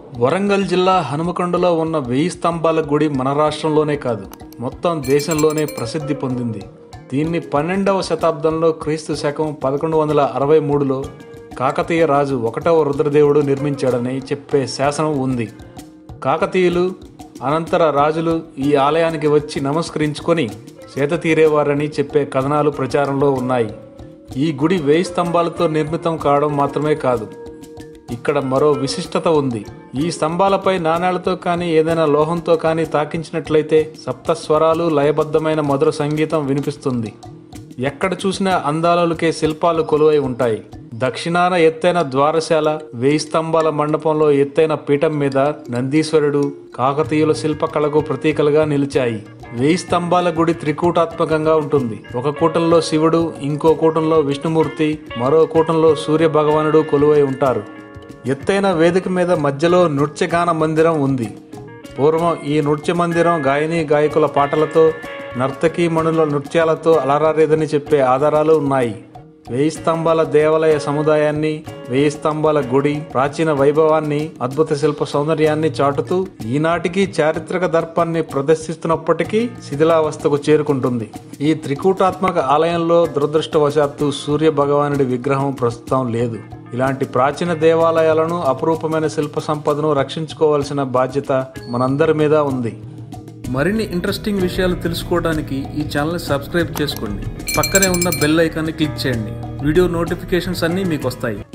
వరంగల్ జిల్లా హనుమకొండలో ఉన్న వెయ్యి స్తంభాల గుడి మన రాష్ట్రంలోనే కాదు మొత్తం దేశంలోనే ప్రసిద్ధి పొందింది దీన్ని పన్నెండవ శతాబ్దంలో క్రీస్తు శకం పదకొండు వందల అరవై మూడులో కాకతీయ రాజు ఒకటవ రుద్రదేవుడు నిర్మించాడని చెప్పే శాసనం ఉంది కాకతీయులు అనంతర రాజులు ఈ ఆలయానికి వచ్చి నమస్కరించుకొని సేత తీరేవారని చెప్పే కథనాలు ప్రచారంలో ఉన్నాయి ఈ గుడి వేయి స్తంభాలతో నిర్మితం కావడం మాత్రమే కాదు ఇక్కడ మరో విశిష్టత ఉంది ఈ స్తంభాలపై నాణేలతో కానీ ఏదైనా లోహంతో కానీ తాకించినట్లయితే సప్త స్వరాలు లయబద్ధమైన మధుర సంగీతం వినిపిస్తుంది ఎక్కడ చూసినా అందాలకే శిల్పాలు కొలువై ఉంటాయి దక్షిణాన ఎత్తైన ద్వారశాల వేయి స్తంభాల మండపంలో ఎత్తైన పీఠం మీద నందీశ్వరుడు కాకతీయుల శిల్పకళకు ప్రతీకలుగా నిలిచాయి వేయి స్తంభాల గుడి త్రికూటాత్మకంగా ఉంటుంది ఒక కూటంలో శివుడు ఇంకో కూటంలో విష్ణుమూర్తి మరో కూటంలో సూర్య భగవానుడు కొలువై ఉంటారు ఎత్తైన వేదిక మీద మధ్యలో నృత్యగాన మందిరం ఉంది పూర్వం ఈ నృత్య మందిరం గాయని గాయకుల పాటలతో నర్తకీ మణుల నృత్యాలతో అలరారేదని చెప్పే ఆధారాలు ఉన్నాయి వేయి స్తంభాల దేవాలయ సముదాయాన్ని వేయి స్తంభాల గుడి ప్రాచీన వైభవాన్ని అద్భుత శిల్ప సౌందర్యాన్ని చాటుతూ ఈనాటికి చారిత్రక దర్పాన్ని ప్రదర్శిస్తున్నప్పటికీ శిథిలావస్థకు చేరుకుంటుంది ఈ త్రికూటాత్మక ఆలయంలో దురదృష్టవశాత్తు సూర్య భగవానుడి విగ్రహం ప్రస్తుతం లేదు ఇలాంటి ప్రాచీన దేవాలయాలను అపురూపమైన శిల్ప సంపదను రక్షించుకోవాల్సిన బాధ్యత మనందరి మీద ఉంది మరిన్ని ఇంట్రెస్టింగ్ విషయాలు తెలుసుకోవడానికి ఈ ఛానల్ని సబ్స్క్రైబ్ చేసుకోండి పక్కనే ఉన్న బెల్ ఐకాన్ని క్లిక్ చేయండి వీడియో నోటిఫికేషన్స్ అన్నీ మీకు వస్తాయి